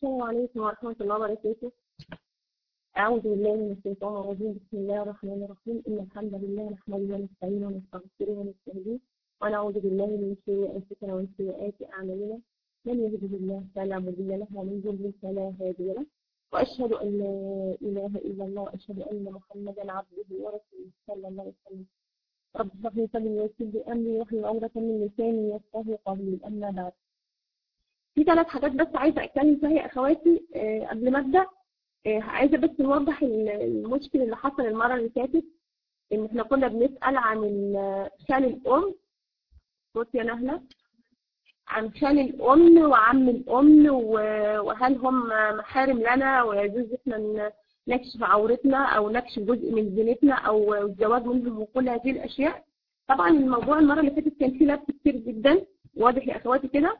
السلام عليكم ورحمة الله وبركاته أعوذ بالله من الشيطان الرجيم بسم الله الرحمن الرحيم إن الحمد لله نحمده ونستعينه ونستغفره ونستهديه ونعوذ بالله من شرور أنفسنا ومن سيئات أعمالنا من يهده الله فلا مضل له ومن يضلل فلا هادي له وأشهد أن لا إله إلا الله وأشهد أن محمدا عبده ورسوله صلى الله عليه وسلم رب اشرح لي صدري ويسر لي أمري واحلل عقدة من لساني يفقهوا قولي أما بعد في ثلاث حاجات بس عايزة أتكلم فيها يا أخواتي آه، قبل ما أبدأ آه، عايزة بس نوضح ال- المشكل اللي حصل المرة اللي فاتت إن إحنا كنا بنسأل عن ال- خال الأم بص يا نهلة عن خال الأم وعم الأم و- وهل هم محارم لنا ويجوز إحنا ن- نكشف عورتنا أو نكشف جزء من زينتنا أو الزواج منهم وكل هذه الأشياء طبعا الموضوع المرة اللي فاتت كان فيه لبس كتير جدا واضح يا أخواتي كده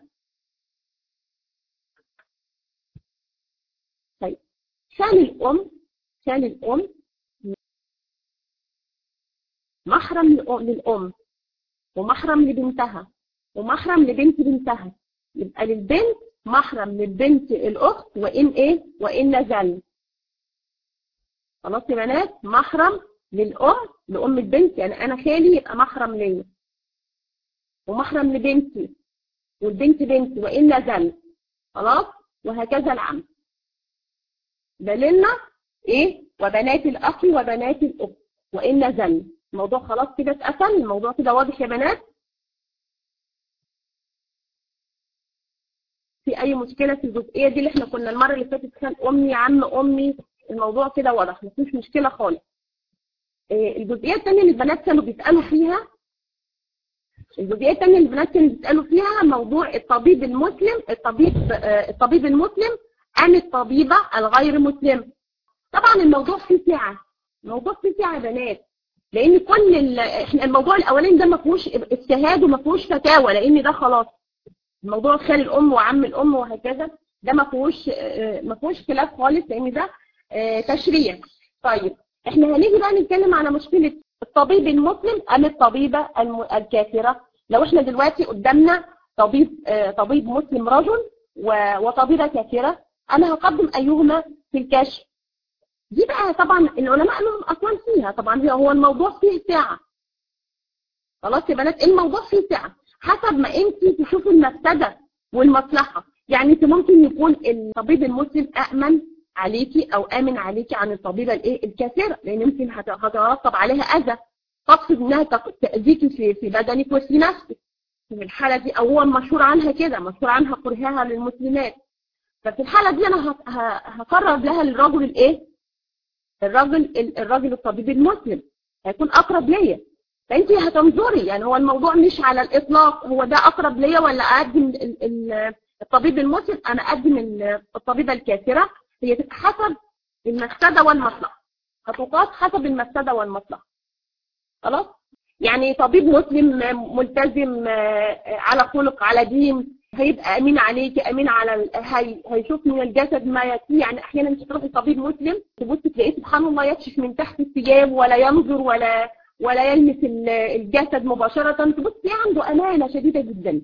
طيب خال الأم خال الأم محرم للأ- للأم ومحرم لبنتها ومحرم لبنت بنتها يبقى للبنت محرم للبنت الأخت وإن إيه وإن نزل خلاص يا بنات محرم للأم لأم البنت يعني أنا خالي يبقى محرم ليا ومحرم لبنتي والبنت بنتي وإن نزل خلاص وهكذا العم دليلنا ايه وبنات الاخ وبنات الاخت وان نزل الموضوع خلاص كده اتقفل الموضوع كده واضح يا بنات في اي مشكله في الجزئيه دي اللي احنا كنا المره اللي فاتت كان امي عم امي الموضوع كده واضح مفيش مشكله خالص إيه الجزئيه الثانيه اللي البنات كانوا بيسالوا فيها الجزئيه الثانيه اللي البنات كانوا بيسالوا فيها موضوع الطبيب المسلم الطبيب آه، الطبيب المسلم ام الطبيبه الغير مسلمه طبعا الموضوع فيه سعه الموضوع فيه سعه يا بنات لان كل ال... احنا الموضوع الاولاني ده ما فيهوش اجتهاد وما فيهوش فتاوى لان ده خلاص موضوع خال الام وعم الام وهكذا ده ما فيهوش آه، ما فيهوش خلاف خالص لان ده آه، تشريع طيب احنا هنيجي بقى نتكلم على مشكله الطبيب المسلم ام الطبيبه الم... الكافره لو احنا دلوقتي قدامنا طبيب آه، طبيب مسلم رجل و... وطبيبه كافره انا هقدم ايهما في الكشف دي بقى طبعا العلماء لهم اقوال فيها طبعا هي- هو الموضوع فيه سعه خلاص يا بنات الموضوع فيه سعه حسب ما انت تشوفي المفسده والمصلحه يعني انت ممكن يكون الطبيب المسلم امن عليكي او امن عليكي عن الطبيبه الايه الكافره لان يمكن هت- هترتب عليها اذى تقصد انها تق- تاذيكي في في بدنك وفي نفسك في الحاله دي او هو مشهور عنها كده مشهور عنها كرهها للمسلمات ففي الحالة دي أنا ه- ه- هقرب لها الرجل الإيه؟ الراجل ال- الراجل الطبيب المسلم هيكون أقرب ليا فأنت هتنظري يعني هو الموضوع مش على الإطلاق هو ده أقرب ليا ولا أقدم ال- ال- الطبيب المسلم أنا أقدم ال- الطبيبة الكافرة هي تبقى حسب المفسدة والمصلحة هتقاس حسب المفسدة والمصلحة خلاص؟ يعني طبيب مسلم ملتزم آه، على خلق على دين هيبقى امين عليكي امين على ال- هي هيشوف من الجسد ما يكفي يعني احيانا انت تروحي طبيب مسلم تبص تلاقيه سبحان الله يكشف من تحت الثياب ولا ينظر ولا ولا يلمس ال- الجسد مباشره تبص تلاقيه عنده امانه شديده جدا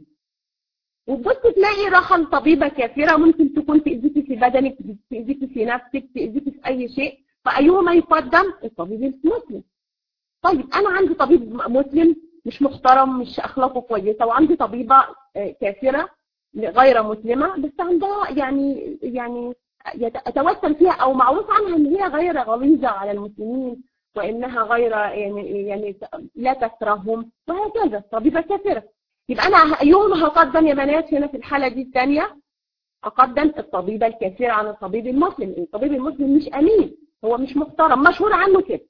وتبص تلاقي راحه لطبيبه كافره ممكن تكون تاذيكي في بدنك تاذيكي في نفسك تاذيكي في اي شيء فايهما يقدم الطبيب المسلم طيب انا عندي طبيب مسلم مش محترم مش اخلاقه كويسه وعندي طبيبه آه، كافره غير مسلمه بس عندها يعني يعني يت- اتوسل فيها او معروف عنها ان هي غير غليظه على المسلمين وانها غير يعني يعني لا تكرههم وهكذا طبيبه كافره يبقى انا يوم هقدم يا بنات هنا في الحاله دي الثانيه اقدم الطبيبه الكافره عن الطبيب المسلم الطبيب المسلم مش امين هو مش محترم مشهور عنه كده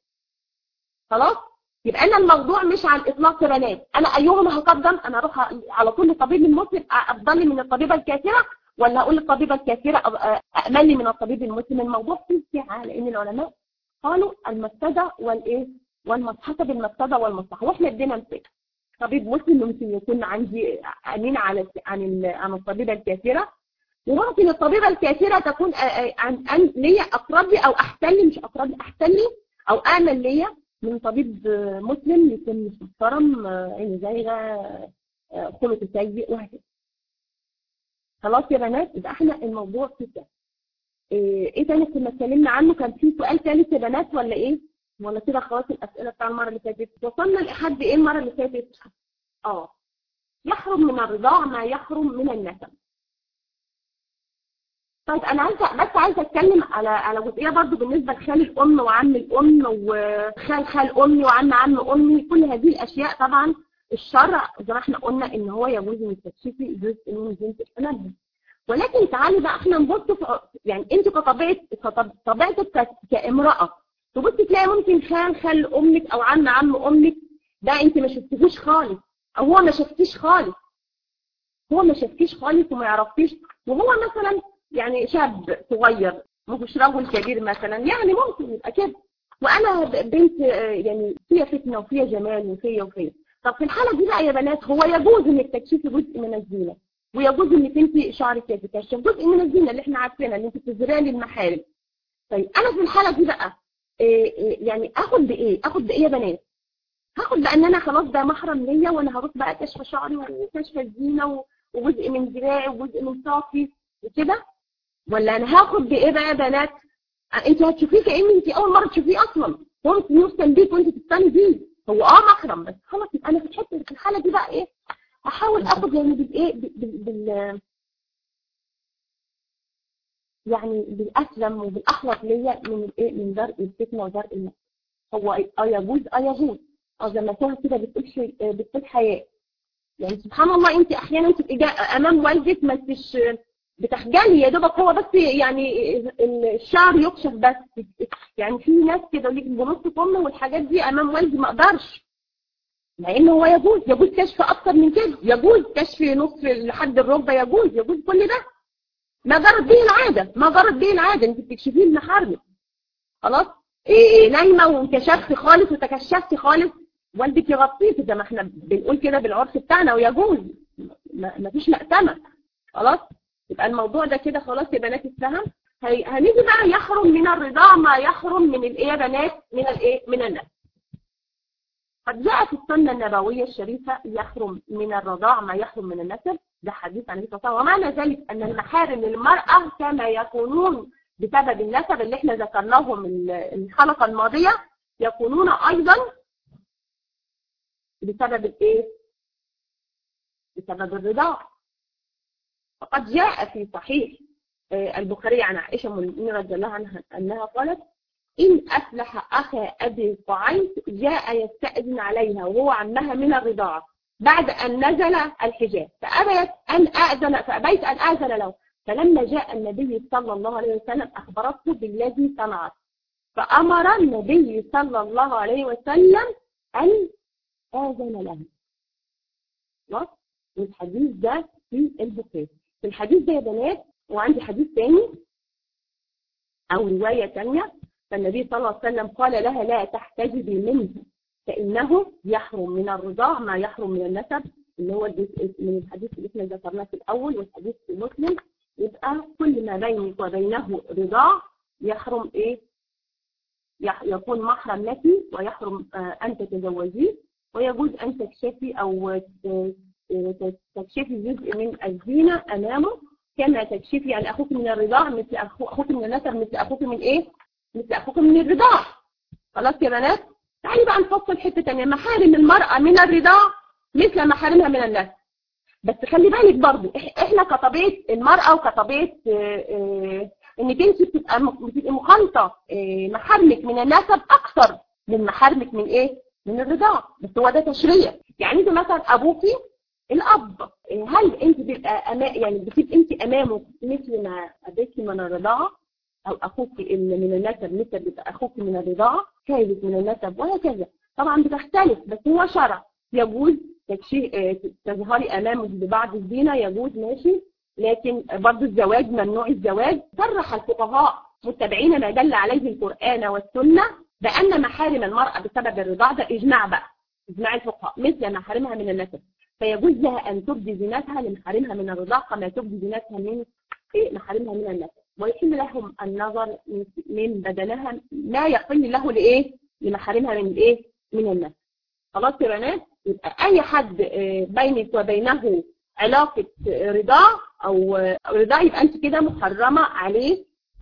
خلاص يبقى انا الموضوع مش على الاطلاق يا بنات انا ايهما هقدم انا اروح على طول للطبيب المسلم افضل لي من الطبيبه الكافره ولا اقول للطبيبه الكافره أ- امل لي من الطبيب المسلم الموضوع فيه سعه لان العلماء قالوا المفسده والايه والمصلحه حسب المفسده والمصلحه واحنا ادينا مثال طبيب مسلم ممكن يكون عندي امين على عن ال- عن الطبيبه الكافره وممكن الطبيبه الكافره تكون أ- أ- عن عن ليا اقرب لي او احسن لي مش اقرب لي احسن لي او امل ليا من طبيب مسلم يكون مش محترم عين زايغه خلق سيء وهكذا خلاص يا بنات يبقى احنا الموضوع في كده ايه إيه تاني كنا اتكلمنا عنه كان في سؤال ثالث يا بنات ولا ايه ولا كده خلاص الاسئله بتاع المره اللي فاتت وصلنا لحد ايه المره اللي فاتت اه يحرم من الرضاع ما يحرم من النسب طيب انا عايزه بس عايزه اتكلم على على جزئيه برضو بالنسبه لخال الام وعم الام وخال خال امي وعم عم امي كل هذه الاشياء طبعا الشرع زي ما احنا قلنا ان هو يجوز ان تكشفي جزء من جنس الحمل ولكن تعالي بقى احنا نبص في يعني انت كطبيعه كطب- طبيعتك ك- كامراه تبص تلاقي ممكن خال خال امك او عم عم امك ده انت ما شفتيهوش خالص او هو ما شفتيش خالص هو ما شفتيش خالص وما يعرفيش وهو مثلا يعني شاب صغير مش رجل كبير مثلا يعني ممكن يبقى كده وانا ب- بنت آه، يعني فيها فتنه وفيها جمال وفيا وفيا طب في الحاله دي بقى يا بنات هو يجوز انك تكشفي جزء من الزينه ويجوز انك انت شعرك يتكشف جزء من الزينه اللي احنا عارفينها ان انت تزرعي للمحارم طيب انا في الحاله دي بقى إيه إيه يعني اخد بايه اخد بايه يا بنات هاخد بقى ان انا خلاص ده محرم ليا وانا هروح بقى كشف شعري وكشف الزينه و- وجزء من دراعي وجزء من ساقي وكده ولا انا هاخد بايه بقى يا بنات انت هتشوفيه كأن انت اول مره تشوفيه اصلا هو مش يرسل بيك وانت تستني بيه هو اه محرم بس خلاص يبقى انا في الحته في الحاله دي بقى ايه هحاول اخد يعني بالايه بال, بال, بال يعني بالاسلم وبالاحوط ليا من الايه من درء الفتنه ودرء النفس هو اه يجوز اه يجوز اه زي ما كانت كده بتقول شيء آه، بتقول حياء يعني سبحان الله انت احيانا تبقي جا- امام والدك ما انتش بتخجلي يا دوبك هو بس يعني الشعر يكشف بس يعني في ناس كده ليك بنص فم والحاجات دي امام والدي ما اقدرش مع ان هو يجوز يجوز كشف اكتر من كده يجوز كشف نصف لحد الركبه يجوز يجوز كل ده ما جرت به العاده ما جرت به العاده انت بتكشفيه المحارم خلاص إيه نايمه وانكشفت خالص وتكشفت خالص والدك يغطيك زي ما احنا بنقول كده بالعرف بتاعنا ويجوز ما ما فيش مأتمة خلاص يبقى الموضوع ده كده خلاص يا بنات اتفهم هي- هنيجي بقى يحرم من الرضاع ما يحرم من الايه يا بنات من الايه من النسب قد جاء في السنة النبوية الشريفة يحرم من الرضاع ما يحرم من النسب ده حديث عن النبي صلى الله عليه وسلم ومعنى ذلك أن المحارم للمرأة كما يكونون بسبب النسب اللي احنا ذكرناهم ال- الحلقة الماضية يكونون أيضا بسبب الايه بسبب الرضاع فقد جاء في صحيح آه، البخاري عن عائشة من المؤمنين رضي الله عنها أنها قالت إن أفلح أخا أبي قعيس جاء يستأذن عليها وهو عمها من الرضاعة بعد أن نزل الحجاب فأبيت أن أأذن فأبيت أن أأذن له فلما جاء النبي صلى الله عليه وسلم أخبرته بالذي صنعت فأمر النبي صلى الله عليه وسلم أن آذن له خلاص والحديث ده في البخاري في الحديث ده يا بنات وعندي حديث تاني أو رواية تانية فالنبي صلى الله عليه وسلم قال لها لا تحتجبي منه فإنه يحرم من الرضاع ما يحرم من النسب اللي هو الجزء من الحديث اللي احنا ذكرناه في الأول والحديث في مسلم يبقى كل ما بينك وبينه رضاع يحرم إيه يح- يكون محرم لك ويحرم آه، أن تتزوجيه ويجوز أن تكشفي أو ت- ت- تكشفي جزء من الزينة أمامه كما تكشفي يعني أخوك من الرضاع مثل أخو- أخوك من النسب مثل أخوك من إيه؟ مثل أخوك من الرضاع خلاص يا بنات؟ تعالي بقى نفصل حتة تانية محارم المرأة من الرضاع مثل محارمها من النسب بس خلي بالك برضو إح- احنا كطبيعة المرأة وكطبيعة آه، آه، انك انت بتبقى م- بتبقي مخالطة آه، محارمك من النسب اكثر من محارمك من ايه؟ من الرضاعة بس هو ده تشريع يعني انت مثلا ابوكي الاب آه، هل انت بيبقى أما يعني بتبقى انت امامه مثل ما ابيكي من الرضاعة او اخوك اللي من النسب مثل بيبقى اخوك من الرضاعة ثالث من النسب وهكذا طبعا بتختلف بس هو شرع يجوز تكشي- آه، تظهري امامه ببعض الزينة يجوز ماشي لكن برضو الزواج ممنوع الزواج صرح الفقهاء متبعين ما دل عليه القرآن والسنة بأن محارم المرأة بسبب الرضاع ده إجماع بقى إجماع الفقهاء مثل محارمها من النسب فيجوز لها أن تبدي زينتها لمحارمها من الرضاع كما تبدي زينتها من إيه؟ محارمها من النسب ويحل لهم النظر من- من بدنها ما يحل له لإيه لمحارمها من الإيه من النسب خلاص يا بنات يبقى أي حد آه، بينك وبينه علاقة آه، رضاع أو آه، رضاع يبقى أنت كده محرمة عليه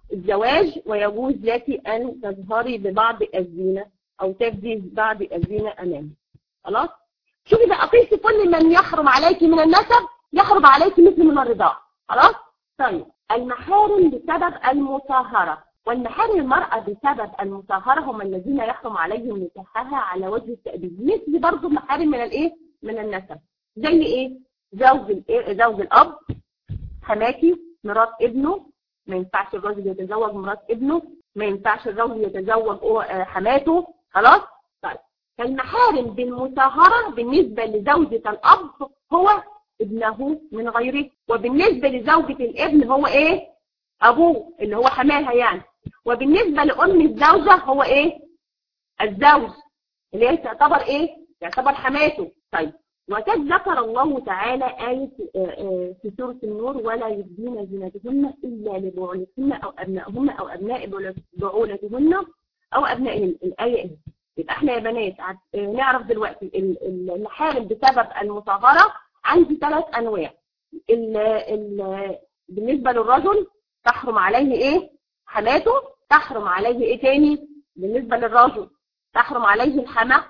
الزواج ويجوز لك أن تظهري ببعض الزينة أو تبدي بعض الزينة أمامه خلاص شوفي بقى قيسي كل من يحرم عليك من النسب يحرم عليك مثل من الرضاع خلاص طيب المحارم بسبب المطهرة والمحارم المرأة بسبب المطهرة هم الذين يحرم عليهم نكاحها على وجه التأبيد مثل برضه محارم من الايه من النسب زي ايه زوج الإيه؟ زوج الاب حماكي مرات ابنه ما ينفعش الراجل يتزوج مرات ابنه ما ينفعش الراجل يتزوج حماته خلاص طيب فالمحارم بالمطهرة بالنسبة لزوجة الأب هو ابنه من غيره وبالنسبة لزوجة الابن هو ايه ابوه اللي هو حماها يعني وبالنسبة لأم الزوجة هو ايه الزوج اللي هي تعتبر ايه تعتبر حماته طيب وقد ذكر الله تعالى آية في سورة النور ولا يبدين زينتهن إلا لبعولتهن أو أبنائهن أو أبناء بعولتهن أو أبنائهن الآية إيه يبقى احنا يا بنات نعرف دلوقتي المحارم بسبب المطهرة عندي ثلاث أنواع ال ال بالنسبة للرجل تحرم عليه ايه حماته تحرم عليه ايه تاني بالنسبة للرجل تحرم عليه الحماة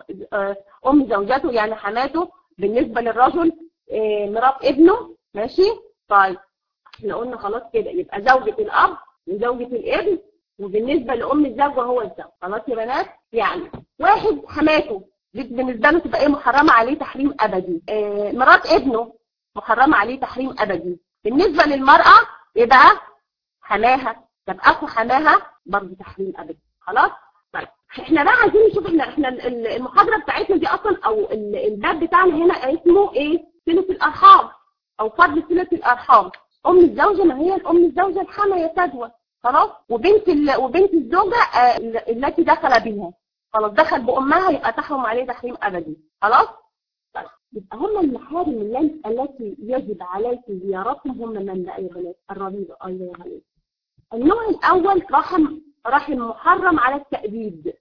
ام زوجته يعني حماته بالنسبة للرجل مرات ابنه ماشي طيب احنا قلنا خلاص كده يبقى زوجة الاب وزوجة الابن وبالنسبة لأم الزوجة هو الزوج خلاص يا بنات يعني واحد حماته دي بالنسبة له تبقى ايه محرمة عليه تحريم أبدي اه مرات ابنه محرمة عليه تحريم أبدي بالنسبة للمرأة يبقى حماها طب أخو حماها برضه تحريم أبدي خلاص طيب احنا بقى عايزين نشوف احنا احنا المحاضرة بتاعتنا دي اصلا او الباب بتاعنا هنا اسمه ايه صلة الارحام او فضل صلة الارحام ام الزوجة ما هي الام الزوجة الحما يا سدوة خلاص وبنت ال... وبنت الزوجة آه التي دخل بها خلاص دخل بامها يبقى تحرم عليه تحريم ابدي خلاص طيب يبقى هم المحارم التي يجب عليك زيارتهم هم من بقى يا بنات الربيبة الله يا بنات النوع الاول رحم رحم محرم على التأبيد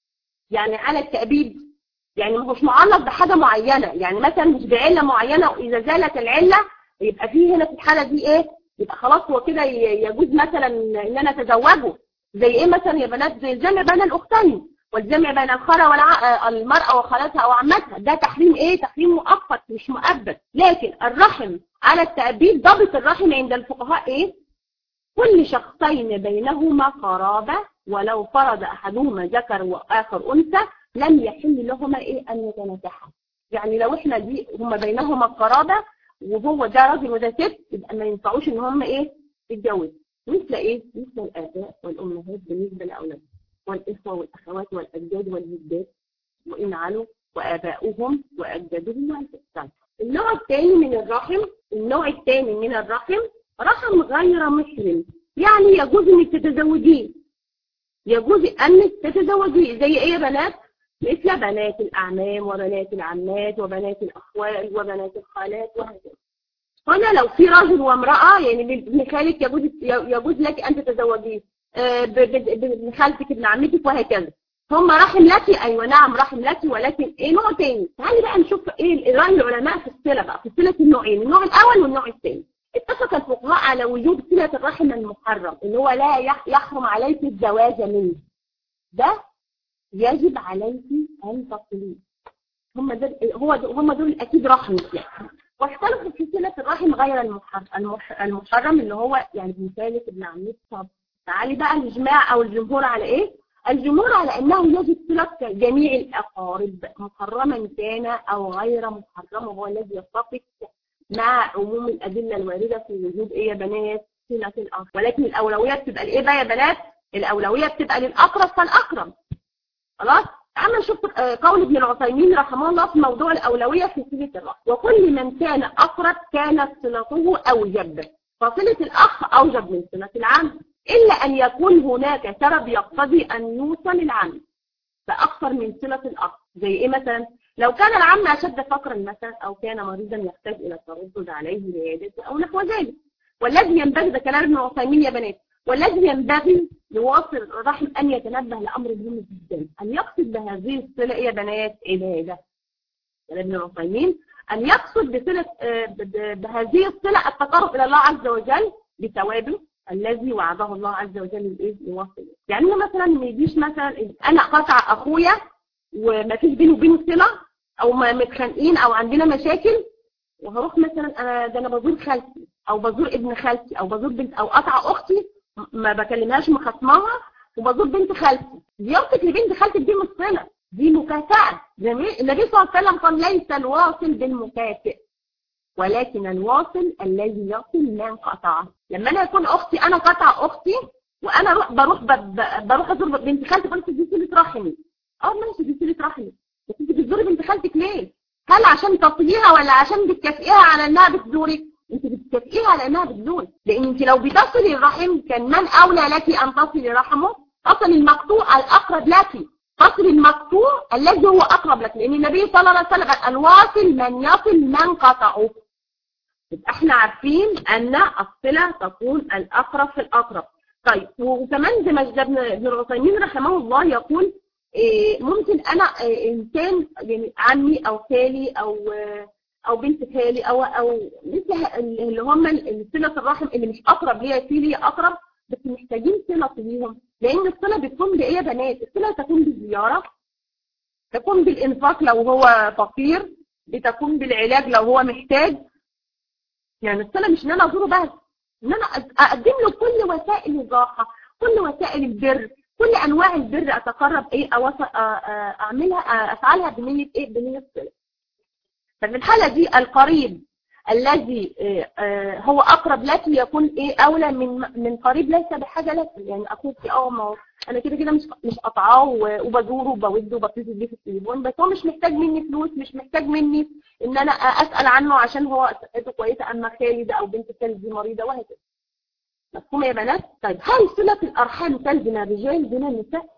يعني على التأبيد يعني مش معلق بحاجة معينة يعني مثلا مش بعلة معينة وإذا زالت العلة يبقى فيه هنا في الحالة دي إيه يبقى خلاص هو كده يجوز مثلا إن أنا أتزوجه زي إيه مثلا يا بنات زي الجمع بين الأختين والجمع بين الخرى والمرأة وخالتها أو عمتها ده تحريم إيه تحريم مؤقت مش مؤبد لكن الرحم على التأبيد ضابط الرحم عند الفقهاء إيه كل شخصين بينهما قرابة ولو فرض أحدهما ذكر وآخر أنثى لم يحل لهما إيه أن يتنكحا يعني لو إحنا دي هما بينهما قرابة وهو ده راجل وده ست يبقى ما ينفعوش إن هما إيه يتجوزوا مثل إيه مثل الآباء والأمهات بالنسبة لأولادهم والإخوة والأخوات والأجداد والجدات وإن علوا وآباؤهم وأجدادهم والإحسان النوع الثاني من الرحم النوع الثاني من الرحم رحم غير محرم يعني يجوز انك تتزوجيه يجوز انك تتزوجيه زي ايه يا بنات مثل بنات الاعمام وبنات العمات وبنات الاخوال وبنات الخالات وهكذا هنا لو في رجل وامرأة يعني ابن خالك يجوز يجوز لك ان تتزوجيه ابن خالتك ابن عمتك وهكذا هم رحم لك ايوه نعم رحم لك ولكن ايه نوع تاني تعالي بقى نشوف ايه رأي العلماء في الصلة بقى في صلة النوعين النوع الاول والنوع الثاني اتفق الفقهاء على وجوب صلة الرحم المحرم اللي هو لا يحرم عليك الزواج منه ده يجب عليك أن تصليه هم دول هو هم دول أكيد رحم يعني واختلفوا في صلة الرحم غير المحرم المحرم اللي هو يعني مثالك ابن عمتك طب تعالي بقى الإجماع أو الجمهور على إيه؟ الجمهور على أنه يجب صلة جميع الأقارب محرما كان أو غير محرم وهو الذي يتفق مع عموم الأدلة الواردة في وجود إيه يا بنات صلة الأقرب ولكن الأولوية بتبقى لإيه بقى يا بنات الأولوية بتبقى للأقرب فالأقرب خلاص أما نشوف قول ابن العثيمين رحمه الله في موضوع الأولوية في صلة الرحم وكل من كان أقرب كانت صلته أوجب فصلة الأخ أوجب من صلة العم إلا أن يكون هناك سبب يقتضي أن يوصل العم فأكثر من صلة الأخ زي إيه مثلا لو كان العم أشد فقرا مثلا أو كان مريضا يحتاج إلى التردد عليه لعيادته أو نحو ذلك والذي ينبغي ده كلام ابن عثيمين يا بنات والذي ينبغي لواصل الرحم أن يتنبه لأمر مهم جدا أن يقصد بهذه الصلة يا بنات عبادة كلام ابن عثيمين أن يقصد بصلة بهذه الصلة التقرب إلى الله عز وجل بثوابه الذي وعده الله عز وجل الايه يوصل يعني أنا مثلا ما يجيش مثلا انا قطع اخويا وما فيش بيني وبينه صله او ما متخانقين او عندنا مشاكل وهروح مثلا انا ده انا بزور خالتي او بزور ابن خالتي او بزور بنت او قطع اختي ما بكلمهاش مخصماها وبزور بنت خالتي زيارتك لبنت خالتك دي مش صله دي مكافاه جميل النبي صلى الله عليه وسلم قال ليس الواصل بالمكافئ ولكن الواصل الذي يصل من قطعه لما انا يكون اختي انا قطع اختي وانا اروح بروح بروح ازور بنت خالتي قلت دي صله رحمي اه ماشي دي صله رحمي بس انت بتزوري بنت خالتك ليه هل عشان تصليها ولا عشان بتكافئيها على انها بتزورك انت بتكافئيها على انها بتزورك لان انت لو بتصلي الرحم كان من اولى لك ان تصلي رحمه تصل المقطوع الاقرب لك تصل المقطوع الذي هو اقرب لك لان النبي صلى الله عليه وسلم الواصل من يصل من قطعه يبقى احنا عارفين ان الصله تكون الاقرب في الاقرب طيب وكمان زي ما ابن العثيمين رحمه الله يقول إيه ممكن انا إيه انسان يعني عمي او خالي او او بنت خالي او او مثل اللي هم صله الرحم اللي مش اقرب ليا في ليا اقرب بس محتاجين صله ليهم لان الصله بتكون بايه يا بنات الصله تكون بالزياره تكون بالانفاق لو هو فقير بتكون بالعلاج لو هو محتاج يعني الصله مش ان انا ازوره بس ان انا اقدم له كل وسائل الراحه كل وسائل البر كل انواع البر اتقرب ايه او اعملها افعلها بنيه ايه بنيه الصله ففي الحاله دي القريب الذي هو اقرب لك يكون ايه اولى من من قريب ليس بحاجه لك يعني اخوك اه ما انا كده كده مش مش قاطعاه وبزوره وبوده وبتصل بيه في التليفون بس هو مش محتاج مني فلوس مش محتاج مني ان انا اسال عنه عشان هو صحته كويسه اما خالي ده او بنت خالي دي مريضه وهكذا مفهوم يا بنات طيب هل صله الارحام تلزم الرجال دون النساء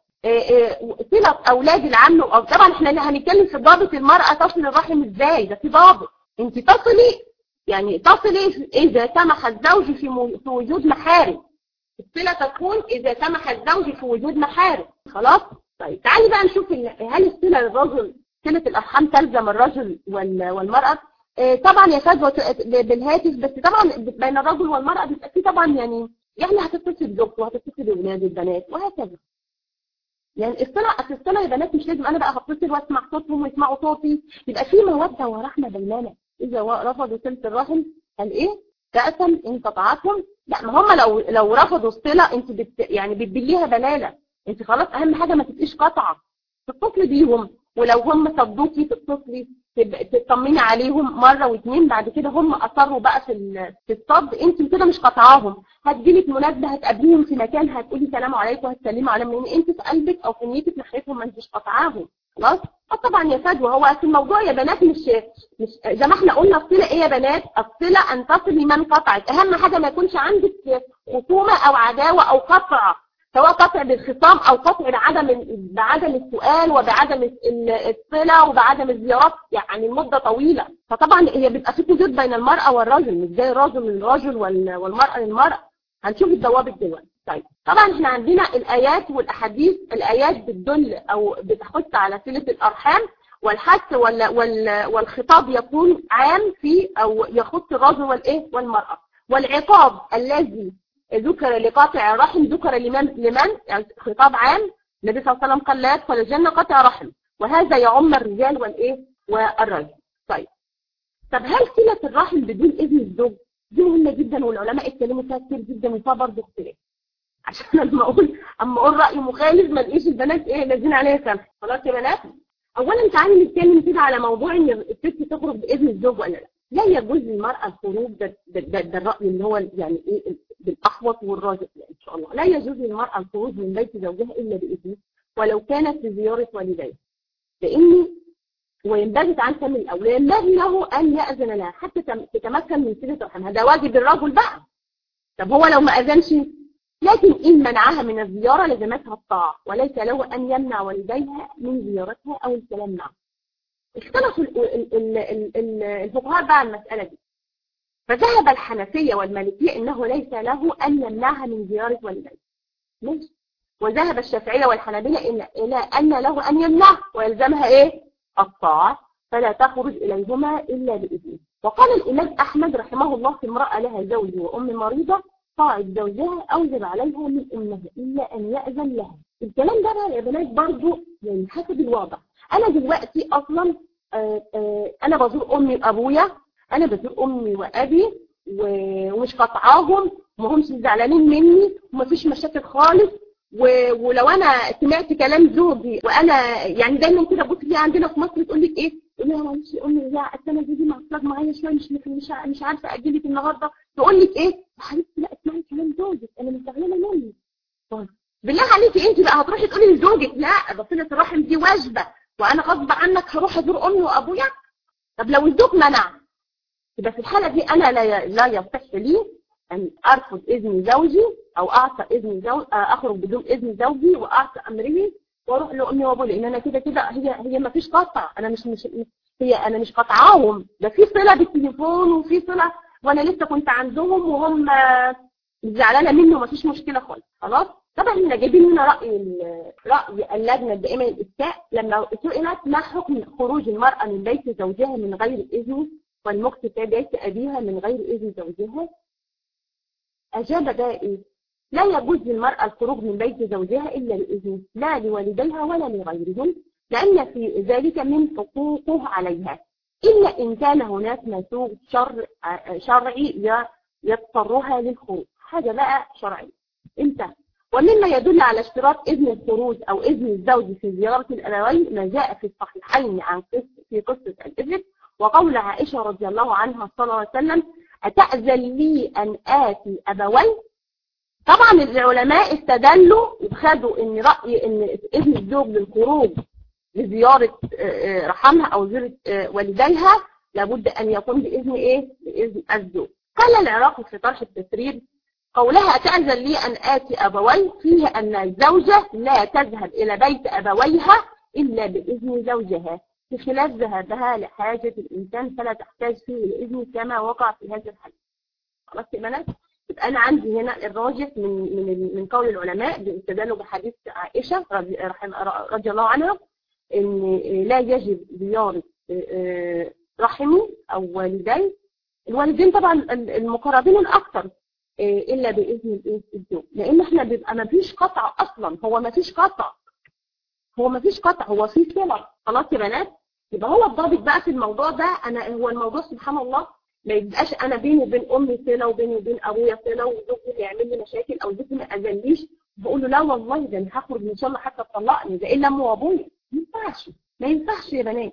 صله اولاد العم او طبعا احنا هنتكلم في ضابط المراه تصل الرحم ازاي ده في ضابط انت تصلي يعني تصلي اذا سمح الزوج في في وجود محارم الصله تكون اذا سمح الزوج في وجود محارم خلاص طيب تعالي بقى نشوف هل الصله للرجل صله الارحام تلزم الرجل والمراه طبعا يا فجوه بالهاتف بس طبعا بين الرجل والمراه بيبقى في طبعا يعني يعني هتتصل بزوجته وهتتصل باولاد البنات وهكذا يعني الصلة الصلة يا بنات مش لازم انا بقى هتصل واسمع صوتهم ويسمعوا صوتي يبقى في موده ورحمه بيننا اذا رفضوا صله الرحم قال ايه تأثم ان قطعتهم لا ما هم لو لو رفضوا الصله انت بت يعني بتبليها بلاله انت خلاص اهم حاجه ما تبقيش قطعه تتصلي بيهم ولو هم صدوكي تتصلي تطمني عليهم مره واثنين بعد كده هم اصروا بقى في في الصد انت كده مش قطعاهم هتجيلك مناسبه هتقابليهم في مكان هتقولي سلام عليكم هتسلموا عليهم لان انت في قلبك او في نيتك ناحيتهم ما انتش قطعاهم خلاص طبعا يا فجوه هو في الموضوع يا بنات مش مش زي ما احنا قلنا الصله ايه يا بنات الصله ان تصلي من قطعك اهم حاجه ما يكونش عندك خصومه او عداوه او قطع سواء قطع بالخصام او قطع بعدم بعدم السؤال وبعدم الصله وبعدم الزيارات يعني المده طويله فطبعا هي بيبقى في حدود بين المراه والرجل مش زي الرجل للرجل والمراه للمراه هنشوف الضوابط دلوقتي طيب طبعا احنا عندنا الايات والاحاديث الايات بتدل او بتحث على صله الارحام والحث وال وال والخطاب يكون عام في او يخص الرجل والايه والمراه والعقاب الذي ذكر لقاطع الرحم ذكر لمن لمن يعني خطاب عام النبي صلى الله عليه وسلم قال لا يدخل الجنه قاطع رحم وهذا يعم الرجال والايه والرجل طيب طب هل صله الرحم بدون اذن الزوج دي مهمه جدا والعلماء اتكلموا فيها كتير جدا وفيها برضه اختلاف عشان لما اقول اما اقول راي مخالف ما نلاقيش البنات ايه لازين عليها سمح خلاص يا بنات اولا تعالي نتكلم كده على موضوع ان الست تخرج باذن الزوج ولا لا لا يجوز للمرأة الخروج ده, ده, ده, ده الرأي اللي هو يعني ايه بالأحوط والراجح يعني إن شاء الله لا يجوز للمرأة الخروج من بيت زوجها إلا بإذنه ولو كانت لزيارة والديه لأن وينبغي تعالى من الأولى ينبغي له أن يأذن لها حتى تتمكن من صلة رحمها ده واجب الرجل بقى طب هو لو ما أذنش لكن إن منعها من الزيارة لزمتها الطاعة وليس له أن يمنع والديها من زيارتها أو الكلام معه اختلفوا الفقهاء بقى عن المسألة دي فذهب الحنفية والمالكية انه ليس له ان يمنعها من زيارة والديه ماشي وذهب الشافعية والحنابلة الى ان له ان يمنعها ويلزمها ايه الطاعة فلا تخرج اليهما الا باذنه وقال الامام احمد رحمه الله في امرأة لها زوج وام مريضة طاعة زوجها أوجب عليها من أمها إلا أن يأذن لها الكلام ده بقى يا بنات برضو يعني حسب الوضع أنا دلوقتي أصلا آآ آآ أنا بزور أمي وأبويا أنا بزور أمي وأبي ومش قطعاهم ومهمش زعلانين مني ومفيش مشاكل خالص ولو انا سمعت كلام زوجي وانا يعني دايما كده بص لي عندنا في مصر تقول لك ايه تقول لها معلش يا امي لا انا زوجي معصلك معايا شويه مش مش مش عارفه اجلك النهارده تقول لك ايه يا حبيبتي لا اسمعي كلام زوجك انا مش زعلانه مني طيب بالله عليكي انت بقى هتروحي تقولي لزوجك لا ده صله الرحم دي واجبه وانا غصب عنك هروح ازور امي وابويا طب لو الزوج منع يبقى في الحاله دي انا لا لا يصح لي أن أرفض إذن زوجي أو أعطى إذن زوج أخرج بدون إذن زوجي وأعطى أمره وأروح لأمي وأبوي لأن أنا كده كده هي هي ما فيش قطع أنا مش مش هي أنا مش قطعاهم ده في صلة بالتليفون وفي صلة وأنا لسه كنت عندهم وهم زعلانة مني وما فيش مشكلة خالص خلاص طبعا احنا جايبين هنا رأي رأي اللجنة الدائمة للإفتاء لما سئلت ما حكم خروج المرأة من بيت زوجها من غير إذن والمكت في بيت أبيها من غير إذن زوجها أجاب دائي لا يجوز للمرأة الخروج من بيت زوجها إلا بإذن لا لوالديها ولا لغيرهم لأن في ذلك من حقوقه عليها إلا إن كان هناك مسوغ شر شرعي يضطرها للخروج حاجة بقى شرعية انتهى ومما يدل على اشتراط إذن الخروج أو إذن الزوج في زيارة الأبوين ما جاء في الصحيحين عن قصة في قصة الإذن وقول عائشة رضي الله عنها صلى الله عليه وسلم أتأذن لي أن آتي أبوي طبعا العلماء استدلوا وخدوا ان رأي ان إذن الزوج للخروج لزيارة رحمها أو زيارة والديها لابد أن يكون بإذن إيه؟ بإذن الزوج قال العراقي في طرح التسرير قولها أتأذن لي أن آتي أبوي فيه أن الزوجة لا تذهب إلى بيت أبويها إلا بإذن زوجها بخلاف ذهابها لحاجة الإنسان فلا تحتاج فيه الإذن كما وقع في هذا الحديث خلاص يا بنات يبقى أنا عندي هنا الراجح من من من قول العلماء باستدلوا بحديث عائشة رضي, رضي الله عنها إن لا يجب زيارة رحمي أو والدي الوالدين طبعا المقربين الأكثر إلا بإذن الزوج لأن إحنا بيبقى ما فيش قطع أصلا هو ما فيش قطع هو ما فيش قطع هو في صلة خلاص يا بنات يبقى هو الضابط بقى في الموضوع ده انا هو الموضوع سبحان الله ما يبقاش انا بيني وبين امي صله وبيني وبين ابويا صله وزوجي يعمل لي مشاكل او زوجي ما اذنليش بقول له لا والله ده انا هخرج ان شاء الله حتى تطلقني ده الا امي وابويا ما ينفعش ما ينفعش يا بنات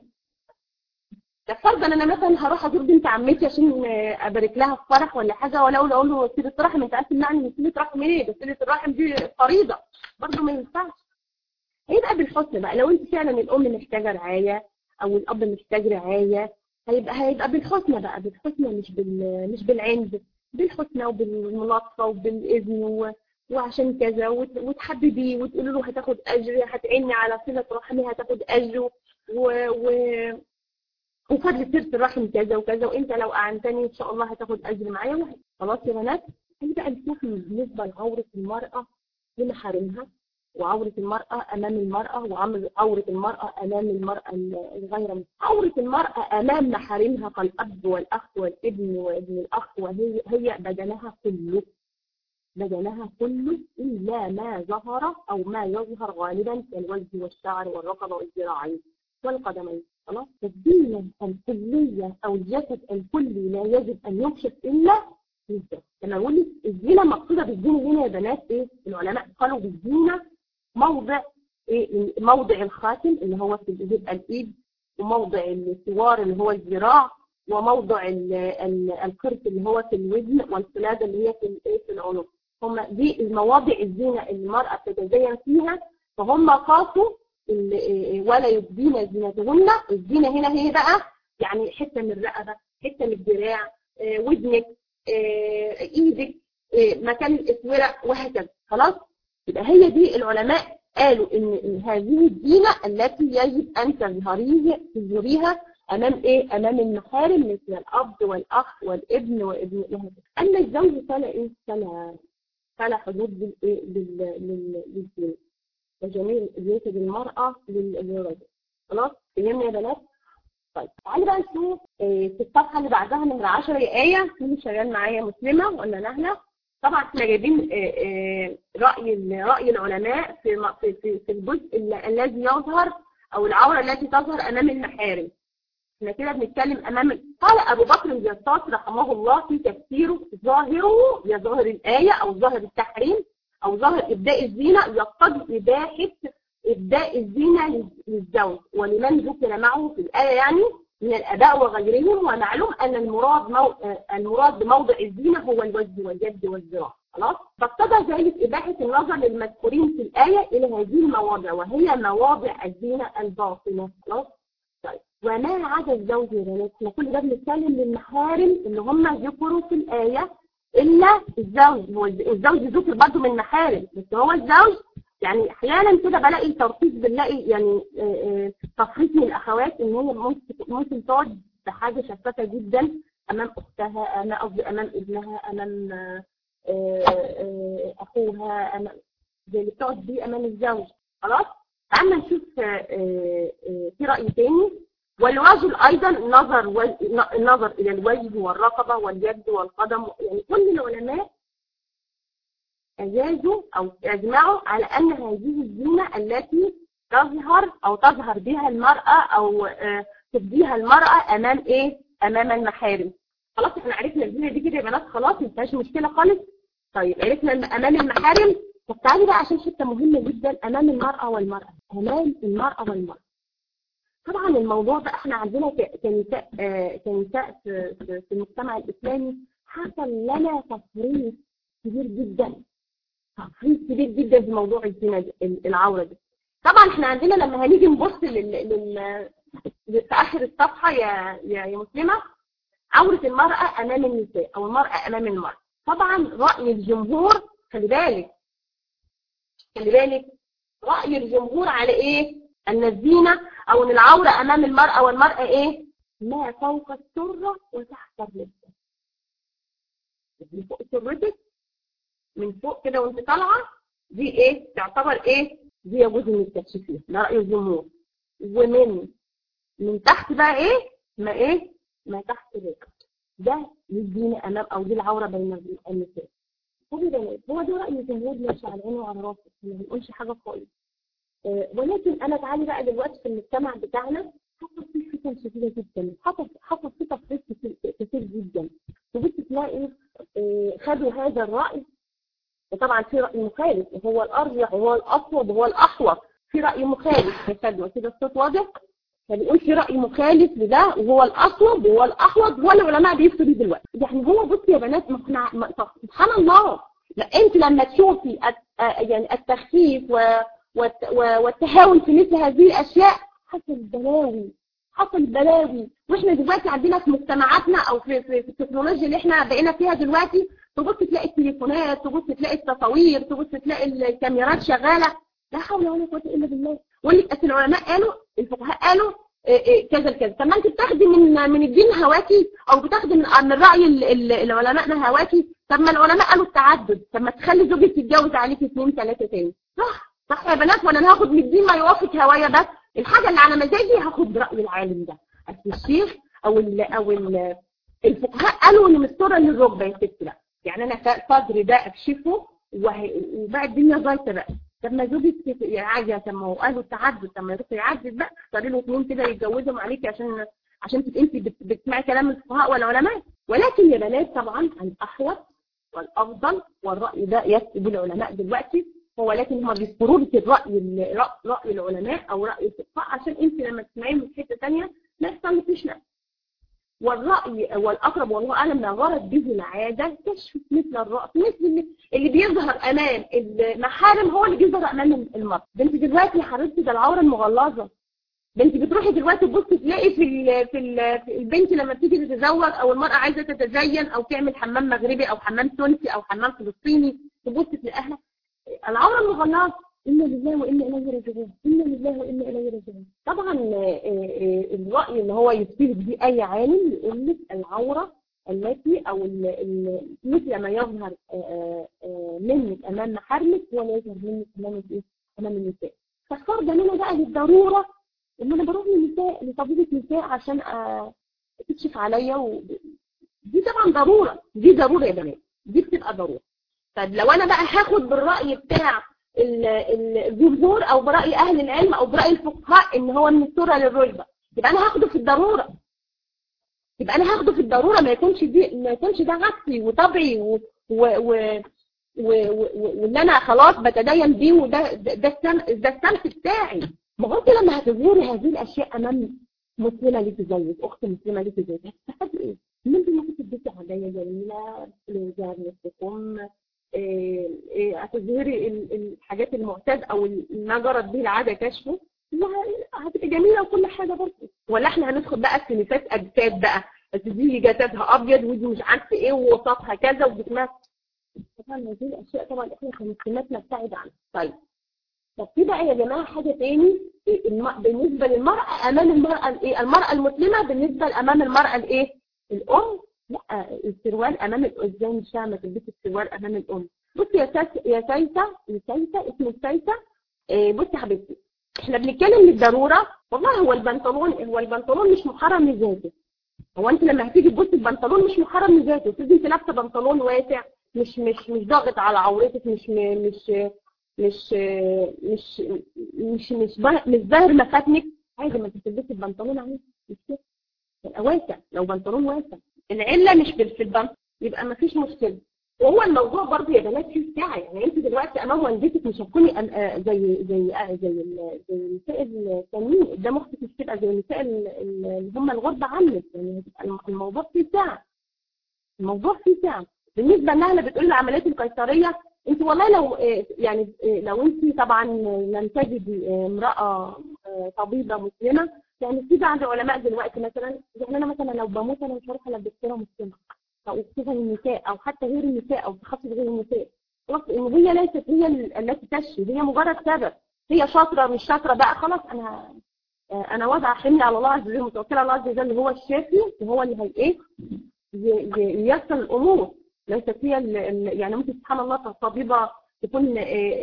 ده فرضا انا مثلا هروح ازور بنت عمتي عشان ابارك لها في فرح ولا حاجه ولا اقول اقول له صله رحم انت عارف تمنعني من صله رحم ايه ده صله الرحم دي فريضه برضه ما ينفعش هيبقى بالحسن بقى لو انت فعلا الام محتاجه رعايه او الاب محتاج رعايه هيبقى هيبقى بالحسنى بقى بالحسنى مش بال مش بالعند بالحسنى وبالملاطفه وبالاذن و... وعشان كذا وت... وتحببيه وتقولي له هتاخد اجر هتعيني على صله رحمي هتاخد اجر و... و... وفضل سيره الرحم كذا وكذا وانت لو اعنتني ان شاء الله هتاخد اجر معايا خلاص يا بنات هنبقى نشوف بالنسبه لعوره المراه لمحارمها وعورة المرأة أمام المرأة وعورة المرأة أمام المرأة الغير عورة المرأة أمام محارمها كالأب والأخ والابن وابن الأخ وهي هي بدنها كله بدنها كله إلا ما ظهر أو ما يظهر غالبا كالوجه والشعر والرقبة والذراعين والقدمين خلاص الزينة الكلية أو الجسد الكلي لا يجب أن يكشف إلا بالذات لما نقول لك الزينة مقصودة بالزينة هنا يا بنات إيه العلماء قالوا بالزينة موضع إيه موضع الخاتم اللي هو في الإيد وموضع السوار اللي هو الذراع وموضع القرص اللي هو في الوزن والقلادة اللي هي في في العنق هم دي المواضع الزينة اللي المرأة بتتزين فيها فهم قاسوا ولا يبدين زينتهن الزينة هنا هي بقى يعني حتة من الرقبة حتة من الذراع ودنك ايدك مكان الاسورة وهكذا خلاص يبقى هي دي العلماء قالوا ان هذه الزينة التي يجب ان تظهريه تظهريها امام ايه امام المحارم مثل الاب والاخ والابن وابن وهكذا اما الزوج فلا ايه فلا فلا حدود بالايه للزينة وجميع جسد المرأة للرجل خلاص فهمنا يا بنات طيب تعالي بقى نشوف في الصفحة اللي بعدها نمرة 10 آية مين شغال معايا مسلمة ولا نهلة طبعا احنا جايبين رأي رأي العلماء في في في الجزء الذي يظهر او العورة التي تظهر امام المحارم احنا كده بنتكلم امام قال ابو بكر الجساس رحمه الله في تفسيره ظاهره يا ظاهر الايه او ظاهر التحريم او ظاهر ابداء الزينه يقتضي اباحه ابداء الزينه للزوج ولمن ذكر معه في الايه يعني من الاباء وغيرهم ومعلوم ان المراد مو... المراد بموضع الزينه هو الوجه واليد والذراع خلاص فاقتضى ذلك اباحه النظر للمذكورين في الايه الى هذه المواضع وهي مواضع الزينه الباطنه خلاص طيب وما عدا الزوج يا بنات احنا كل ده بنتكلم للمحارم اللي هم ذكروا في الآية إلا الزوج هو الزوج ذكر برضه من محارم بس هو الزوج يعني احيانا كده بلاقي ترخيص بنلاقي يعني تفريط من الاخوات ان هي ممكن ممكن تقعد بحاجه شفافه جدا امام اختها امام قصدي امام ابنها امام اخوها امام زي اللي بتقعد بيه امام الزوج خلاص تعالى نشوف في راي تاني والرجل ايضا نظر نظر الى الوجه والرقبه واليد والقدم يعني كل العلماء اجازوا او اجمعوا على ان هذه الزينه التي تظهر او تظهر بها المراه او تبديها المراه امام ايه امام المحارم خلاص احنا عرفنا الزينه دي كده يا بنات خلاص ما فيهاش مشكله خالص طيب عرفنا امام المحارم طب تعالي بقى عشان حته مهمه جدا امام المراه والمراه امام المراه والمراه طبعا الموضوع ده احنا عندنا كنساء كنساء في, في المجتمع الاسلامي حصل لنا تفريط كبير جدا تفريط كبير جدا في موضوع الزنا العوره دي طبعا احنا عندنا لما هنيجي نبص لل, لل... في اخر الصفحه يا يا, يا مسلمه عوره المراه امام النساء او المراه امام المراه طبعا راي الجمهور خلي بالك خلي بالك راي الجمهور على ايه ان الزينه او ان العوره امام المراه والمراه ايه ما فوق السره وتحت الرجل من فوق سرتك من فوق كده وانت طالعه دي ايه تعتبر ايه دي يجوز انك تكشفيها ده راي الجمهور ومن من تحت بقى ايه ما ايه ما تحت الرجل ده الزينه امام او دي العوره بين النساء هو ده راي الجمهور مش على عينه وعلى راسه ما بنقولش حاجه خالص ولكن انا تعالي بقى دلوقتي في المجتمع بتاعنا حصل فيه فتن شديده جدا حصل حصل فيه تفريط كتير جدا وبص تلاقي خدوا هذا الراي وطبعا في راي مخالف وهو الارجح وهو الاصوب وهو الاحوط في راي مخالف يا فندم كده الصوت واضح فبيقول في راي مخالف لده وهو الاصوب وهو الاحوط والعلماء بيفتوا بيه دلوقتي يعني هو بص يا بنات ما احنا سبحان الله لا انت لما تشوفي يعني التخفيف و والتهاون في مثل هذه الأشياء حصل بلاوي حصل بلاوي واحنا دلوقتي عندنا في مجتمعاتنا او في, في, في التكنولوجيا اللي احنا بقينا فيها دلوقتي تبص تلاقي التليفونات تبص تلاقي التصاوير تبص تلاقي الكاميرات شغالة لا حول ولا قوه الا بالله واللي اصل العلماء قالوا الفقهاء قالوا كذا كذا طب ما انت بتاخدي من من الدين هواكي او بتاخدي من من راي العلماء هواكي طب ما العلماء قالوا التعدد طب ما تخلي زوجك يتجوز عليك اثنين ثلاثه تاني صح صح يا بنات ولا انا هاخد من الدين ما يوافق هوايا بس الحاجه اللي على مزاجي هاخد براي العالم ده اصل الشيخ او ال او ال الفقهاء قالوا ان مستوره للركبه يا ست لا يعني انا صدري ده اكشفه وبقى الدنيا زيطه بقى طب ما زوجك عادي طب ما هو قالوا التعدد طب ما يروح يعدد بقى اختاري له اثنين كده يتجوزهم عليكي عشان عشان تبقي انت بتسمعي كلام الفقهاء والعلماء ولكن يا بنات طبعا الاحوط والافضل والراي ده يفتي بالعلماء دلوقتي هو لكن هم بيذكروا لك الراي راي العلماء او راي الفقهاء عشان انت لما تسمعيه من حته ثانيه ما يحصلكيش نفس والراي والاقرب والله اعلم ما غرض به العاده كشف مثل الراس مثل اللي بيظهر امام المحارم هو اللي بيظهر امام المرء ده انت دلوقتي يا حبيبتي ده العوره المغلظه ده انت بتروحي دلوقتي تبصي تلاقي في ال في, ال في البنت لما بتيجي تتزوج او المراه عايزه تتزين او تعمل حمام مغربي او حمام تونسي او حمام فلسطيني تبص تلاقيها العورة المغلظة إنا لله وإنا إليه راجعون إنا لله وإنا إليه راجعون طبعا الرأي اللي هو يثبت بيه أي عالم يقول لك العورة التي أو مثل ما يظهر منك أمام محارمك هو لا يظهر منك أمام أمام النساء فاختار ده منه بقى للضرورة إن أنا بروح للنساء لطبيبة نساء عشان تكشف عليا و... دي طبعا ضرورة دي ضرورة يا بنات دي بتبقى ضرورة طب لو انا بقى هاخد بالرأي بتاع الجمهور او برأي اهل العلم او برأي الفقهاء ان هو من السورة للرجبة يبقى انا هاخده في الضرورة يبقى انا هاخده في الضرورة ما يكونش دي ما يكونش ده عكسي وطبعي و و و وان انا خلاص بتدين بيه وده ده السم ده السمت بتاعي ما هو انت لما هتظهري هذه الاشياء امام مسلمه ليكي زيك اخت مسلمه ليكي زيك هتستفادي ايه؟ ان انت ممكن تديكي هدايا جميله لزار نفسكم إيه إيه هتظهري الحاجات المعتاد او ما جرت به العاده كشفه هتبقى جميله وكل حاجه برضه ولا احنا هندخل بقى في نفاس اجساد بقى بس دي جسدها ابيض ودي مش عارفه ايه ووسطها كذا وجسمها طبعا هذه الاشياء طبعا احنا كمسلمات نبتعد عنها طيب طب في بقى يا جماعه حاجه تاني بالنسبه للمراه امام المراه الايه المراه المسلمه بالنسبه امام المراه الايه الام لا السروال امام ازاي مش فاهمه تلبسي السروال امام الام بصي يا ساس يا سايسه يا سايسه اسمه سايسه إيه بصي يا حبيبتي احنا بنتكلم للضروره والله هو البنطلون هو البنطلون مش محرم لذاته هو انت لما هتيجي تبصي البنطلون مش محرم لذاته تيجي انت لابسه بنطلون واسع مش مش مش ضاغط على عورتك مش مش مش مش مش مش مش ظاهر مفاتنك عادي ما انت تلبسي البنطلون عادي مش كده يبقى واسع لو بنطلون واسع العله مش في البنطلون يبقى ما فيش مشكله وهو الموضوع برضه يا بنات فيه ساعه يعني انت دلوقتي امام والدتك مش هتكوني زي زي زي زي النساء التانيين قدام اختك مش تبقى زي النساء اللي هم الغربة عنك يعني هتبقى الموضوع فيه ساعه الموضوع فيه ساعه بالنسبه لها اللي بتقول العمليات القيصريه انت والله لو يعني لو انت طبعا لم تجدي امراه طبيبه مسلمه يعني في بعض علماء دلوقتي مثلا يعني انا مثلا لو بموت انا مش هروح لدكتوره مسلمه او خصوصا النساء او حتى غير النساء او تخصص غير النساء خلاص ان هي ليست هي التي تشفي هي مجرد سبب هي شاطره مش شاطره بقى خلاص انا انا وضع حملي على الله عز وجل متوكله على الله عز وجل هو الشافي وهو اللي هي ايه ييسر الامور ليست هي يعني ممكن سبحان الله طبيبه تكون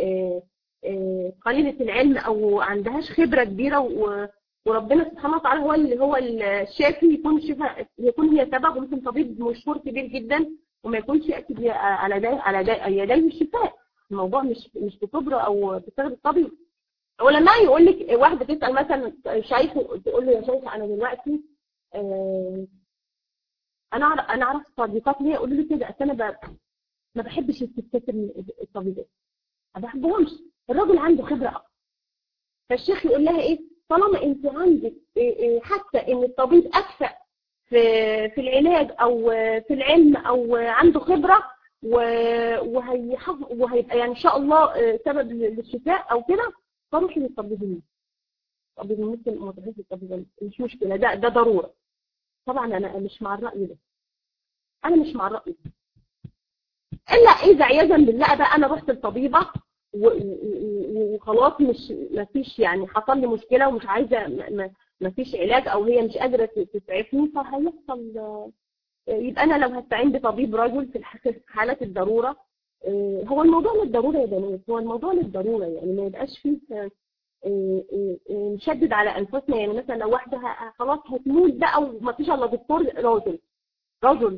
قليله العلم او عندهاش خبره كبيره وربنا سبحانه وتعالى هو اللي هو الشافي يكون شفاء يكون هي سبب وممكن طبيب مشهور كبير جدا وما يكونش ياتي على داي على داي يديه الشفاء الموضوع مش مش بكبره او بسبب الطبيب ولما يقول لك واحده تسال مثلا شايف تقول له يا شيخ انا دلوقتي آه انا انا اعرف صديقات ليا يقولوا لي كده انا ب... ما بحبش الستات الطبيبات ما بحبهمش الراجل عنده خبره اكتر فالشيخ يقول لها ايه طالما انت عندك حتى ان الطبيب اكفأ في في العلاج او في العلم او عنده خبره وهيحفظ وهيبقى يعني ان شاء الله سبب للشفاء او كده فروحي للطبيب المسلم الطبيب المسلم متخصص الطبيب مش مشكله ده ده ضروره طبعا انا مش مع الراي ده انا مش مع الراي ده الا اذا عياذا بالله بقى انا رحت لطبيبه وخلاص مش ما فيش يعني حصل لي مشكله ومش عايزه ما فيش علاج او هي مش قادره تسعفني فهيحصل يبقى انا لو هستعين بطبيب رجل في حالات الضروره هو الموضوع للضروره يا بنات هو الموضوع للضروره يعني ما يبقاش فيه نشدد على انفسنا يعني مثلا لو واحده خلاص هتموت بقى وما فيش الا دكتور راجل رجل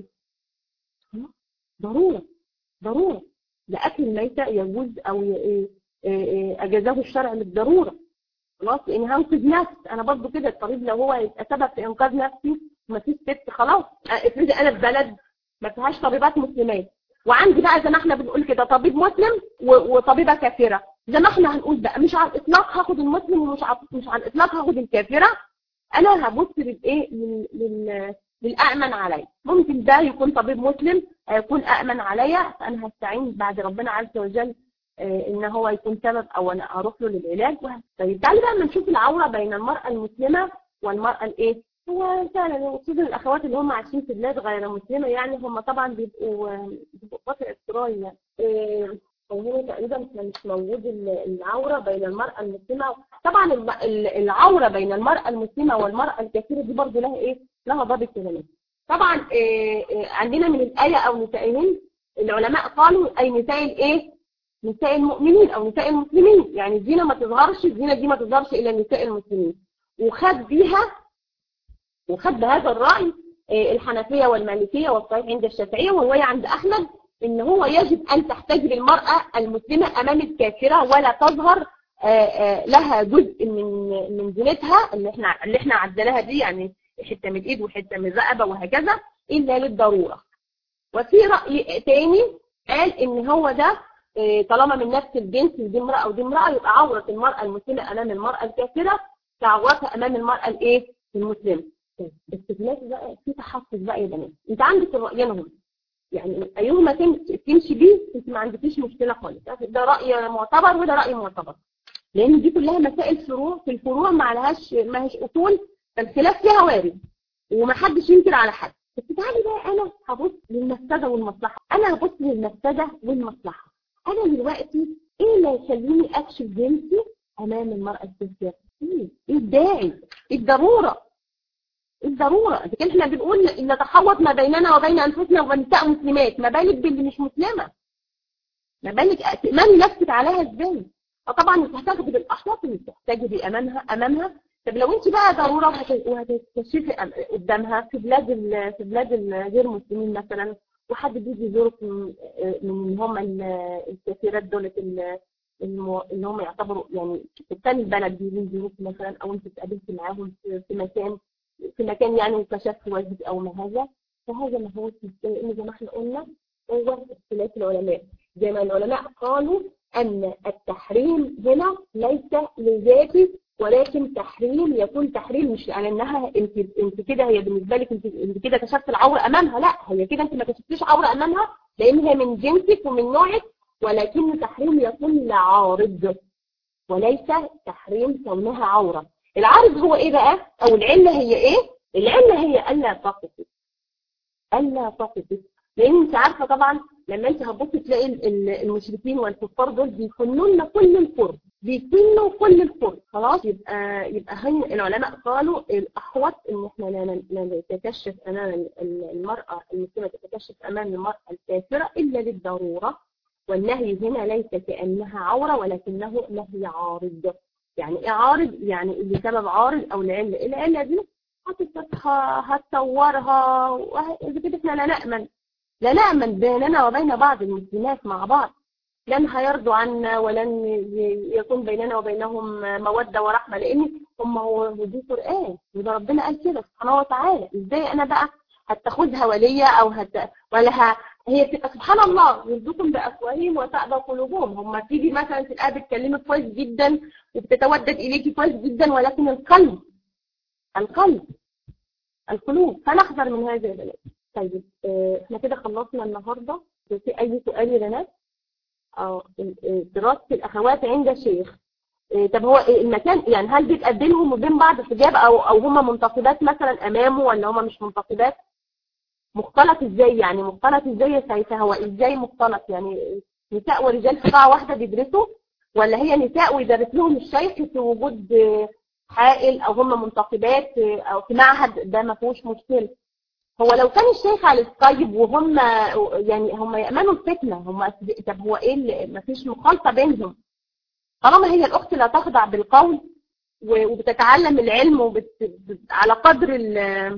ضروره ضروره لأكل الميتة يجوز أو أجازه الشرع للضرورة خلاص لأن هنقذ نفس أنا برضو كده الطبيب لو هو يبقى سبب في إنقاذ نفسي ما فيش ست خلاص افرضي أنا في بلد ما فيهاش طبيبات مسلمات وعندي بقى زي ما احنا بنقول كده طبيب مسلم وطبيبة كافرة زي ما احنا هنقول بقى مش على الإطلاق هاخد المسلم ومش على مش على الإطلاق هاخد الكافرة أنا هبص للإيه لل للأأمن علي ممكن ده يكون طبيب مسلم يكون أأمن عليا فأنا هستعين بعد ربنا عز وجل إن هو يكون سبب أو أنا أروح له للعلاج طيب تعالي بقى ما نشوف العورة بين المرأة المسلمة والمرأة الإيه هو فعلا خصوصا الأخوات اللي هم عايشين في بلاد غير مسلمة يعني هم طبعا بيبقوا بيبقوا قطع افتراضي يعني هو تقريبا كان مش موجود العورة بين المرأة المسلمة طبعا العورة بين المرأة المسلمة والمرأة الكافرة دي برضو لها ايه لها ضابط كلامي طبعا إيه عندنا من الآية او نسائهن العلماء قالوا اي نساء الايه نساء المؤمنين او نساء المسلمين يعني الزينة ما تظهرش الزينة دي ما تظهرش الى نساء المسلمين وخد بيها وخد بهذا الرأي إيه الحنفية والمالكية والصحيح عند الشافعية وهو عند احمد ان هو يجب ان تحتجب المرأة المسلمة امام الكافرة ولا تظهر آه، آه، لها جزء من من زينتها اللي احنا اللي احنا عدناها دي يعني حته من الايد وحته من الرقبه وهكذا الا للضروره وفي راي تاني قال ان هو ده آه، طالما من نفس الجنس دي امراه ودي امراه يبقى عوره المراه المسلمه امام المراه الكافره كعورتها امام المراه الايه المسلمه بس دلوقتي بقى في تحفظ بقى يا بنات انت عندك الرايين هم يعني ايهما تمشي بيه انت ما عندكيش مشكله خالص ده راي معتبر وده راي معتبر لان دي كلها مسائل فروع في الفروع ما لهاش ما هيش اصول الخلاف فيها وارد ومحدش ينكر على حد بس تعالي بقى انا هبص للمفسده والمصلحه انا هبص للمفسده والمصلحه انا دلوقتي ايه اللي يخليني اكشف جنسي امام المراه الجنسيه ايه الداعي الضروره الضروره اذا احنا بنقول نتحوط ما بيننا وبين انفسنا ونساء مسلمات ما بالك باللي مش مسلمه ما بالك تامني نفسك عليها ازاي فطبعا انت هتاخدي بالاحوط اللي بتحتاجي امامها امامها طب لو انت بقى ضروره وهتكتشفي قدامها في بلاد في بلاد الغير مسلمين مثلا وحد بيجي يزورك من هم الكثيرات دول اللي هم يعتبروا يعني في الثاني البلد بيجي يزوروك مثلا او انت اتقابلتي معاهم في مكان في مكان يعني وكشفت واجب او ما هذا فهذا ما هو لان زي ما احنا قلنا هو اختلاف العلماء زي ما العلماء قالوا أن التحريم هنا ليس لذاته ولكن تحريم يكون تحريم مش على انها انت انت كده هي بالنسبه لك انت انت كده كشفت العوره امامها لا هي كده انت ما كشفتيش عوره امامها لان هي من جنسك ومن نوعك ولكن تحريم يكون لعارض وليس تحريم كونها عوره العارض هو ايه بقى او العله هي ايه العله هي الا تقفي الا تقفي لان انت عارفه طبعا لما انت هتبصي تلاقي المشركين والكفار دول بيكنوا لنا كل القرب بيكنوا كل القرب خلاص يبقى يبقى هي العلماء قالوا الاحوط ان احنا لا نتكشف امام المراه المسلمه تتكشف امام المراه الكافره الا للضروره والنهي هنا ليس كانها عوره ولكنه نهي عارض يعني ايه عارض يعني اللي سبب عارض او العله العله دي هتفتحها هتصورها اذا كده احنا لا نامن لا نأمن بيننا وبين بعض المسلمات مع بعض لن هيرضوا عنا ولن يكون بيننا وبينهم مودة ورحمة لأن هم هو دي قرآن وده ربنا قال كده سبحانه وتعالى ازاي أنا بقى هتاخدها ولية أو هت... ولا ه... هي بتبقى سبحان الله يرزقكم بأفواههم وتأبى قلوبهم هم تيجي مثلا تلقاها بتكلمك كويس جدا وبتتودد إليكي كويس جدا ولكن القلب القلب القلوب فنحذر من هذا البلاد طيب احنا كده خلصنا النهاردة في اي سؤال يا بنات اه دراسة الاخوات عند شيخ طب هو المكان يعني هل بيتقدم لهم وبين بعض حجاب او او هم منتقبات مثلا امامه ولا هم مش منتقبات مختلط ازاي يعني مختلط ازاي يا سيفة هو ازاي مختلط يعني نساء ورجال في قاعة واحدة بيدرسوا ولا هي نساء ويدرس لهم الشيخ في وجود حائل او هم منتقبات او في معهد ده ما فيهوش مشكله هو لو كان الشيخ على السكايب وهم يعني هم يأمنوا الفتنة هم طب هو ايه اللي مفيش مخالطة بينهم طالما هي الأخت لا تخضع بالقول وبتتعلم العلم وبت... على قدر ال...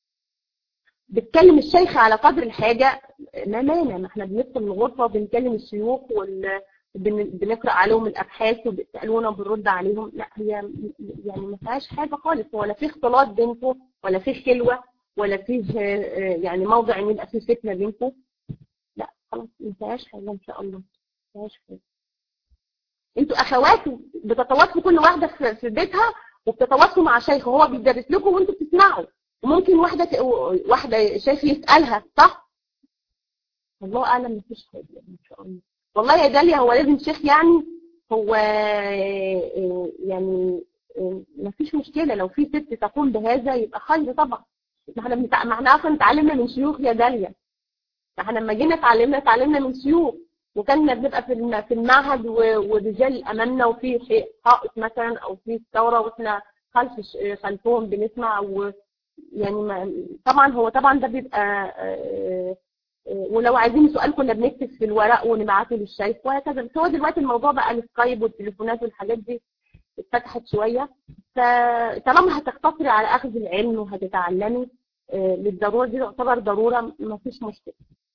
بتكلم الشيخ على قدر الحاجة ما مانع ما احنا بندخل الغرفة وبنكلم الشيوخ وال... بنقرأ عليهم الأبحاث وبيسألونا وبنرد عليهم لا هي يعني ما فيهاش حاجة خالص ولا في اختلاط بينكم ولا في خلوة ولا فيه يعني موضع ان يبقى فيه فتنه بينكم لا خلاص ما فيهاش حاجه ان شاء الله ما فيهاش حاجه انتوا اخوات بتتواصلوا كل واحده في بيتها وبتتواصلوا مع شيخ وهو بيدرس لكم وانتوا بتسمعوا وممكن واحده ت... واحده شيخ يسالها صح الله اعلم ما فيش حاجه ان شاء الله والله يا داليا هو لازم شيخ يعني هو يعني ما فيش مشكله لو في ست تقوم بهذا يبقى خير طبعا ما احنا بنتع... ما احنا اصلا اتعلمنا من شيوخ يا داليا احنا لما جينا اتعلمنا اتعلمنا من شيوخ وكنا بنبقى في في المعهد ورجال امامنا وفي حائط مثلا او في ثوره واحنا خلف خلفهم بنسمع و يعني ما... طبعا هو طبعا ده بيبقى ولو عايزين سؤال كنا بنكتب في الورق ونبعته للشيخ وهكذا بس هو دلوقتي الموضوع بقى السكايب والتليفونات والحاجات دي اتفتحت شوية فطالما هتقتصري على اخذ العلم وهتتعلمي للضرورة دي تعتبر ضرورة ما فيش مشكلة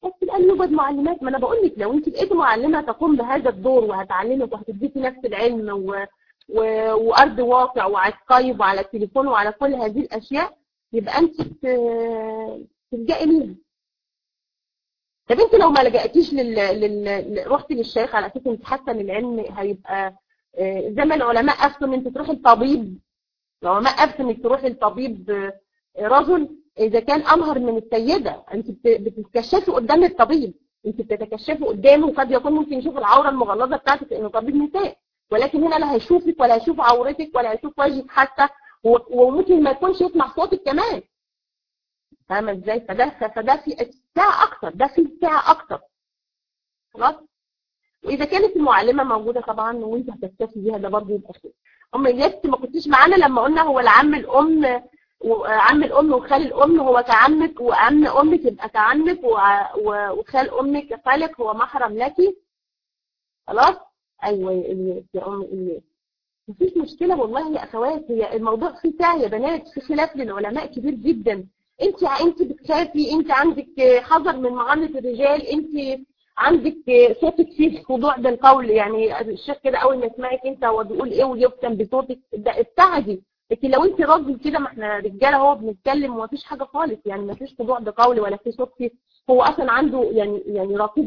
بس الان يوجد معلمات ما انا بقول لك لو انت لقيتي معلمه تقوم بهذا الدور وهتعلمك وهتديكي نفس العلم و... و... وارض واقع وعلى سكايب وعلى التليفون وعلى كل هذه الاشياء يبقى انت ت... تلجئي ليها طب انت لو ما لجأتيش لل... لل... رحتي للشيخ على اساس انت حاسه ان العلم هيبقى زي ما العلماء افتوا ان انت تروحي لطبيب العلماء افتوا انك تروحي لطبيب رجل اذا كان امهر من السيده انت بتتكشفي قدام الطبيب انت بتتكشفي قدامه وقد يكون ممكن يشوف العوره المغلظه بتاعتك انه طبيب نساء ولكن هنا لا هيشوفك ولا هيشوف عورتك ولا هيشوف وجهك حتى وممكن ما يكونش يسمع صوتك كمان فاهمه ازاي فده فده في ساعه اكتر ده في ساعه اكتر خلاص واذا كانت المعلمه موجوده طبعا وانت هتكتفي بيها ده برضه يبقى خير ام الياس ما كنتيش معانا لما قلنا هو العم الام وعم الام وخال الام هو كعمك وعم امك يبقى كعمك وخال امك كخالك هو محرم لك خلاص ايوه يا الياس يا ام الياس مفيش مشكله والله يا اخوات هي الموضوع فيه سعي يا بنات في خلاف للعلماء كبير جدا انت انت بتخافي انت عندك حذر من معامله الرجال انت عندك صوتك فيه خضوع بالقول يعني الشيخ كده اول ما يسمعك انت هو بيقول ايه ويفتن بصوتك ده ابتعدي لكن لو انت راجل كده ما احنا رجاله اهو بنتكلم وما فيش حاجه خالص يعني ما فيش خضوع بقول ولا في صوت فيه هو اصلا عنده يعني يعني رقيق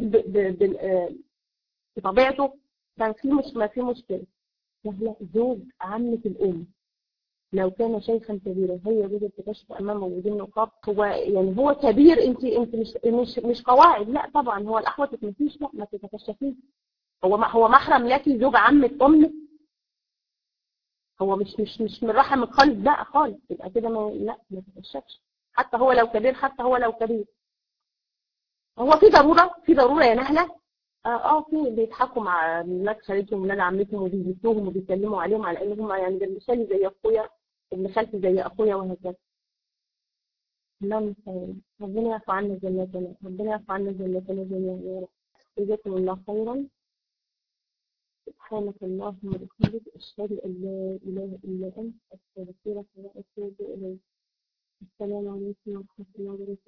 بطبيعته كان في مش ما في مشكله وهلا زوج عمة الام لو كان شيخا كبيرا هي جوز التكشف امامه بدون نقاب هو يعني هو كبير انت انت مش مش مش قواعد لا طبعا هو الاحوط ما فيش لا ما تتكشفيش هو هو محرم لك زوج عمة امك هو مش مش مش من رحمك خالص لا خالص يبقى كده ما لا ما تتكشفش حتى هو لو كبير حتى هو لو كبير هو في ضروره في ضروره يا نهله اه في بيضحكوا مع ولاد خالتهم ولاد عمتهم وبيجيبوهم وبيسلموا عليهم على ان هم يعني ده مثالي زي اخويا ابن خالتي زي اخويا وهكذا اللهم المستعان ربنا يعفو عنا جناتنا ربنا يعفو عنا جناتنا جميعا يا رب جزاكم الله خيرا سبحانك اللهم وبحمدك اشهد ان لا اله الا انت استغفرك واتوب اليك السلام عليكم ورحمه الله وبركاته